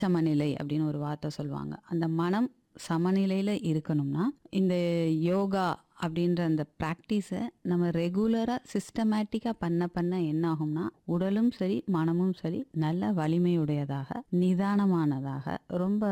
சமநிலை அப்படின்னு ஒரு வார்த்தை சொல்லுவாங்க அந்த மனம் சமநிலையில இருக்கணும்னா இந்த யோகா அப்படின்ற அந்த ப்ராக்டிஸை நம்ம ரெகுலராக சிஸ்டமேட்டிக்காக பண்ண பண்ண என்ன ஆகும்னா உடலும் சரி மனமும் சரி நல்ல வலிமையுடையதாக நிதானமானதாக ரொம்ப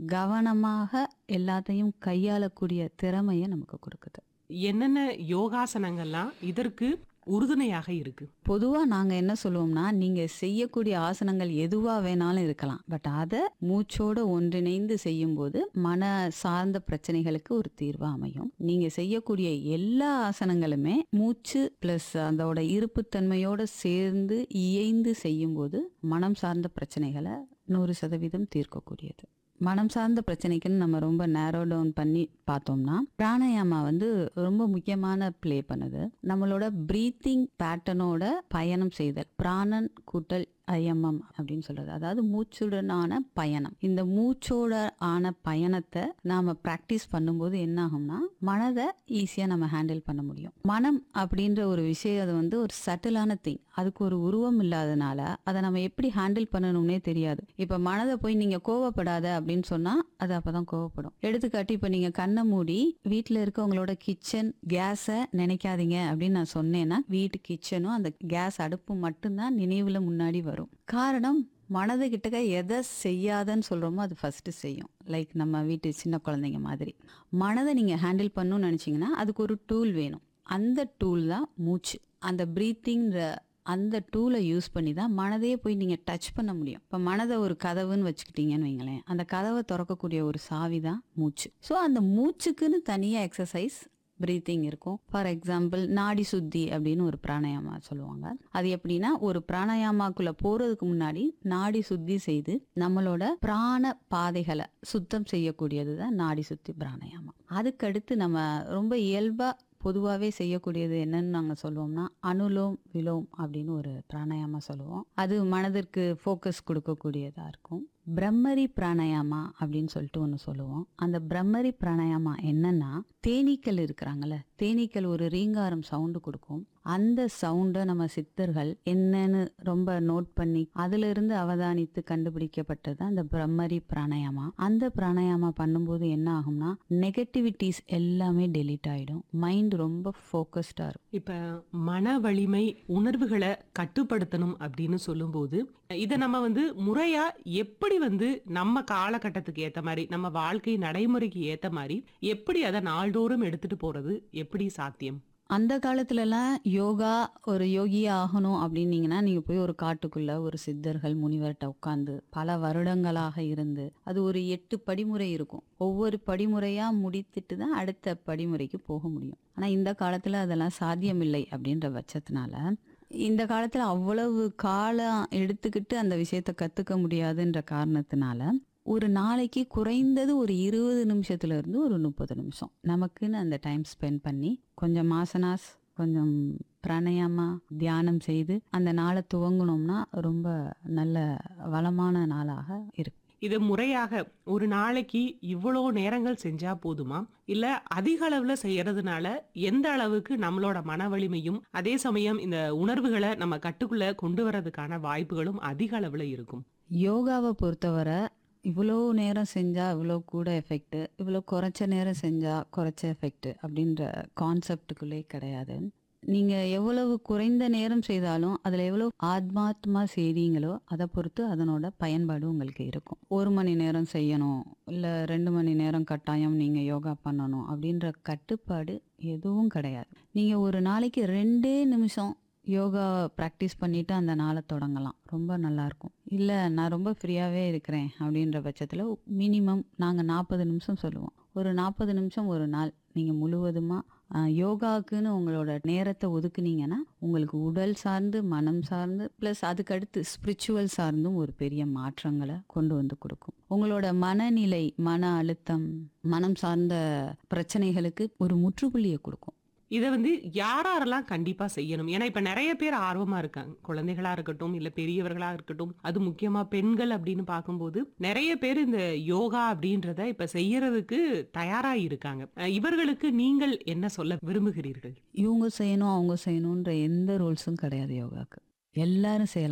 கவனமாக எல்லாத்தையும் கையாளக்கூடிய திறமையை நமக்கு கொடுக்குது என்னென்ன யோகாசனங்கள்லாம் இதற்கு உறுதுணையாக இருக்கு பொதுவா நாங்க என்ன சொல்லுவோம்னா நீங்க செய்யக்கூடிய ஆசனங்கள் எதுவா வேணாலும் இருக்கலாம் பட் அதை மூச்சோட ஒன்றிணைந்து செய்யும்போது மன சார்ந்த பிரச்சனைகளுக்கு ஒரு தீர்வு அமையும் நீங்க செய்யக்கூடிய எல்லா ஆசனங்களுமே மூச்சு பிளஸ் அதோட இருப்புத்தன்மையோட சேர்ந்து இயைந்து செய்யும்போது மனம் சார்ந்த பிரச்சனைகளை நூறு சதவீதம் தீர்க்கக்கூடியது மனம் சார்ந்த பிரச்சனைக்குன்னு நம்ம ரொம்ப நேரோ டவுன் பண்ணி பார்த்தோம்னா பிராணாயாமா வந்து ரொம்ப முக்கியமான ப்ளே பண்ணுது நம்மளோட பிரீத்திங் பேட்டர்னோட பயணம் செய்தல் பிராணன் கூட்டல் ஐஎம்எம் அப்படின்னு சொல்றது அதாவது மூச்சுடனான பயணம் இந்த மூச்சோட ஆன பயணத்தை நாம பிராக்டிஸ் பண்ணும்போது என்ன ஆகும்னா மனதை ஈஸியா நம்ம ஹேண்டில் பண்ண முடியும் மனம் அப்படின்ற ஒரு விஷயம் அது வந்து ஒரு சட்டிலான திங் அதுக்கு ஒரு உருவம் இல்லாதனால அதை நம்ம எப்படி ஹேண்டில் பண்ணணும்னே தெரியாது இப்ப மனதை போய் நீங்க கோவப்படாத அப்படின்னு சொன்னா அது அப்பதான் கோவப்படும் எடுத்துக்காட்டி இப்ப நீங்க கண்ணை மூடி வீட்டுல இருக்கவங்களோட கிச்சன் கேஸை நினைக்காதீங்க அப்படின்னு நான் சொன்னேன்னா வீட்டு கிச்சனும் அந்த கேஸ் அடுப்பு மட்டும்தான் நினைவுல முன்னாடி வரும் காரணம் மனது கிட்டக்க எதை செய்யாதன்னு சொல்றோமோ அது ஃபர்ஸ்ட் செய்யும் லைக் நம்ம வீட்டு சின்ன குழந்தைங்க மாதிரி மனதை நீங்க ஹேண்டில் பண்ணணும்னு நினைச்சீங்கன்னா அதுக்கு ஒரு டூல் வேணும் அந்த டூல் தான் மூச்சு அந்த பிரீத்திங்கிற அந்த டூலை யூஸ் பண்ணி தான் மனதையே போய் நீங்கள் டச் பண்ண முடியும் இப்போ மனதை ஒரு கதவுன்னு வச்சுக்கிட்டீங்கன்னு வைங்களேன் அந்த கதவை திறக்கக்கூடிய ஒரு சாவி தான் மூச்சு ஸோ அந்த மூச்சுக்குன்னு தனியாக எக்ஸசைஸ் பிரீத்திங் இருக்கும் ஃபார் எக்ஸாம்பிள் நாடி சுத்தி அப்படின்னு ஒரு பிராணாயாமா சொல்லுவாங்க அது எப்படின்னா ஒரு பிராணாயாமாக்குள்ள போறதுக்கு முன்னாடி நாடி சுத்தி செய்து நம்மளோட பிராண பாதைகளை சுத்தம் செய்யக்கூடியது தான் நாடி சுத்தி பிராணாயாமா அதுக்கடுத்து நம்ம ரொம்ப இயல்பா பொதுவாகவே செய்யக்கூடியது என்னன்னு நாங்கள் சொல்லுவோம்னா அனுலோம் விலோம் அப்படின்னு ஒரு பிராணாயாமா சொல்லுவோம் அது மனதிற்கு ஃபோக்கஸ் கொடுக்கக்கூடியதாக இருக்கும் பிரம்மரி பிராணாயாமா அப்படின்னு சொல்லிட்டு ஒன்று சொல்லுவோம் அந்த பிரம்மரி பிராணாயாமா என்னன்னா தேனீக்கள் இருக்கிறாங்கல்ல தேனீக்கள் ஒரு ரீங்காரம் சவுண்டு கொடுக்கும் அந்த சவுண்டை நம்ம சித்தர்கள் என்னன்னு ரொம்ப நோட் பண்ணி அதுல இருந்து அவதானித்து கண்டுபிடிக்கப்பட்டது அந்த பிரம்மரி பிராணாயாமா அந்த பிராணாயாமா பண்ணும்போது என்ன ஆகும்னா நெகட்டிவிட்டிஸ் எல்லாமே டெலீட் ஆயிடும் மைண்ட் ரொம்ப ஃபோக்கஸ்டா இருக்கும் இப்ப மன வலிமை உணர்வுகளை கட்டுப்படுத்தணும் அப்படின்னு சொல்லும்போது இதை நம்ம வந்து முறையா எப்படி வந்து நம்ம காலகட்டத்துக்கு ஏத்த மாதிரி நம்ம வாழ்க்கை நடைமுறைக்கு ஏத்த மாதிரி எப்படி அதை நாள்தோறும் எடுத்துட்டு போறது எப்படி சாத்தியம் அந்த காலத்துலலாம் யோகா ஒரு யோகியா ஆகணும் அப்படின்னீங்கன்னா நீங்க போய் ஒரு காட்டுக்குள்ள ஒரு சித்தர்கள் முனிவர்கிட்ட உட்காந்து பல வருடங்களாக இருந்து அது ஒரு எட்டு படிமுறை இருக்கும் ஒவ்வொரு படிமுறையா முடித்துட்டு தான் அடுத்த படிமுறைக்கு போக முடியும் ஆனா இந்த காலத்துல அதெல்லாம் சாத்தியமில்லை அப்படின்ற பட்சத்தினால இந்த காலத்துல அவ்வளவு காலம் எடுத்துக்கிட்டு அந்த விஷயத்த கத்துக்க முடியாதுன்ற காரணத்தினால ஒரு நாளைக்கு குறைந்தது ஒரு இருபது நிமிஷத்துல இருந்து ஒரு முப்பது நிமிஷம் நமக்குன்னு அந்த டைம் ஸ்பெண்ட் பண்ணி கொஞ்சம் மாசனாஸ் கொஞ்சம் பிராணாயாமா தியானம் செய்து அந்த நாளை துவங்கினோம்னா ரொம்ப நல்ல வளமான நாளாக இருக்கு இது முறையாக ஒரு நாளைக்கு இவ்வளோ நேரங்கள் செஞ்சா போதுமா இல்ல அதிக அளவுல செய்யறதுனால எந்த அளவுக்கு நம்மளோட மன வலிமையும் அதே சமயம் இந்த உணர்வுகளை நம்ம கட்டுக்குள்ள கொண்டு வரதுக்கான வாய்ப்புகளும் அதிக அளவுல இருக்கும் யோகாவை பொறுத்தவரை இவ்வளோ நேரம் செஞ்சா இவ்வளோ கூட எஃபெக்ட் இவ்வளோ குறைச்ச நேரம் செஞ்சா குறைச்ச எஃபெக்ட் அப்படின்ற கான்செப்டுக்குள்ளே கிடையாது நீங்க எவ்வளவு குறைந்த நேரம் செய்தாலும் அதுல எவ்வளவு ஆத்மாத்மா செய்றீங்களோ அதை பொறுத்து அதனோட பயன்பாடு உங்களுக்கு இருக்கும் ஒரு மணி நேரம் செய்யணும் இல்ல ரெண்டு மணி நேரம் கட்டாயம் நீங்க யோகா பண்ணணும் அப்படின்ற கட்டுப்பாடு எதுவும் கிடையாது நீங்க ஒரு நாளைக்கு ரெண்டே நிமிஷம் யோகா ப்ராக்டிஸ் பண்ணிட்டு அந்த நாளை தொடங்கலாம் ரொம்ப நல்லா இருக்கும் இல்ல நான் ரொம்ப ஃப்ரீயாவே இருக்கிறேன் அப்படின்ற பட்சத்துல மினிமம் நாங்க நாற்பது நிமிஷம் சொல்லுவோம் ஒரு நாற்பது நிமிஷம் ஒரு நாள் நீங்க முழுவதுமா ஆஹ், யோகாக்குன்னு உங்களோட நேரத்தை ஒதுக்குனீங்கன்னா உங்களுக்கு உடல் சார்ந்து மனம் சார்ந்து ப்ளஸ் அதுக்கடுத்து ஸ்பிரிச்சுவல் சார்ந்தும் ஒரு பெரிய மாற்றங்களை கொண்டு வந்து கொடுக்கும் உங்களோட மனநிலை மன அழுத்தம் மனம் சார்ந்த பிரச்சனைகளுக்கு ஒரு முற்றுப்புள்ளியை கொடுக்கும் இதை வந்து யாரெல்லாம் கண்டிப்பா செய்யணும் ஏன்னா இப்ப நிறைய பேர் ஆர்வமா இருக்காங்க குழந்தைகளா இருக்கட்டும் இல்ல பெரியவர்களா இருக்கட்டும் அது முக்கியமா பெண்கள் அப்படின்னு பார்க்கும்போது நிறைய பேர் இந்த யோகா அப்படின்றத இப்ப செய்யறதுக்கு தயாரா இருக்காங்க அஹ் இவர்களுக்கு நீங்கள் என்ன சொல்ல விரும்புகிறீர்கள் இவங்க செய்யணும் அவங்க செய்யணுன்ற எந்த ரூல்ஸும் கிடையாது யோகாக்கு எல்லாரும் செய்யலாம்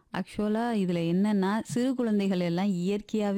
ஆக்சுவலா இதுல என்னன்னா சிறு குழந்தைகள் எல்லாம் இயற்கையாவே